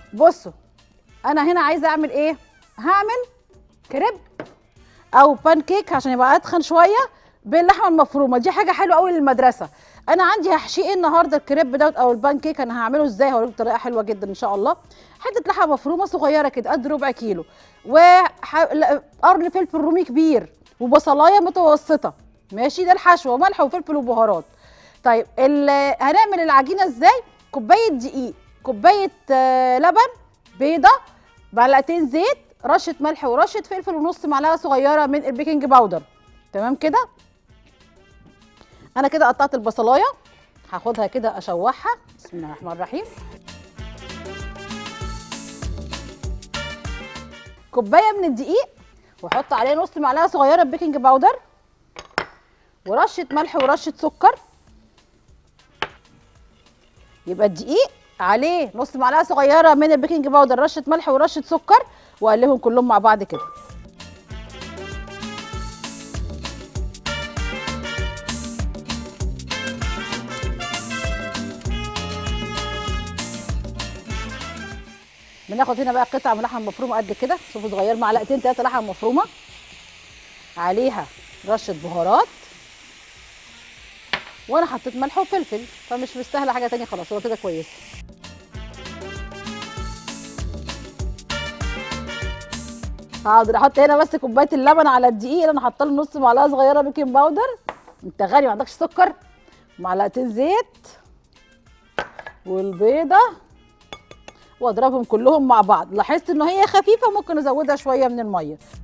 بصوا انا هنا عايزه اعمل ايه هعمل كريب او بان كيك عشان يبقى اتخن شويه باللحمه المفرومه دي حاجه حلوه قوي للمدرسه انا عندي هحشيه ايه النهارده الكريب دوت او البان كيك انا هعمله ازاي هوريكم طريقه حلوه جدا ان شاء الله حته لحمه مفرومه صغيره كده قد ربع كيلو وقرن فلفل رومي كبير وبصلايه متوسطه ماشي ده الحشو وملح وفلفل وبهارات طيب ال- هنعمل العجينه ازاي كوبايه دقيق كوبايه آه، لبن بيضه معلقتين زيت رشه ملح ورشه فلفل ونص معلقه صغيره من البيكنج باودر تمام كده انا كده قطعت البصلايه هاخدها كده اشوحها بسم الله الرحمن الرحيم كوبايه من الدقيق واحط عليه نص معلقه صغيره بيكنج باودر ورشه ملح ورشه سكر يبقى الدقيق عليه نص معلقه صغيره من البيكنج باودر رشه ملح ورشه سكر واقلبهم كلهم مع بعض كده بناخد هنا بقى قطعه من لحمه مفرومه قد كده شوفوا صغير معلقتين ثلاثه لحمه مفرومه عليها رشه بهارات وانا حطيت ملح وفلفل فمش مستاهله حاجه تانية خلاص هو كده كويس حاضر احط هنا بس كوبايه اللبن على الدقيق اللي انا حاطه له نص معلقه صغيره بيكنج باودر انت غني ما عندكش سكر معلقتين زيت والبيضه واضربهم كلهم مع بعض لاحظت ان هي خفيفه ممكن ازودها شويه من الميه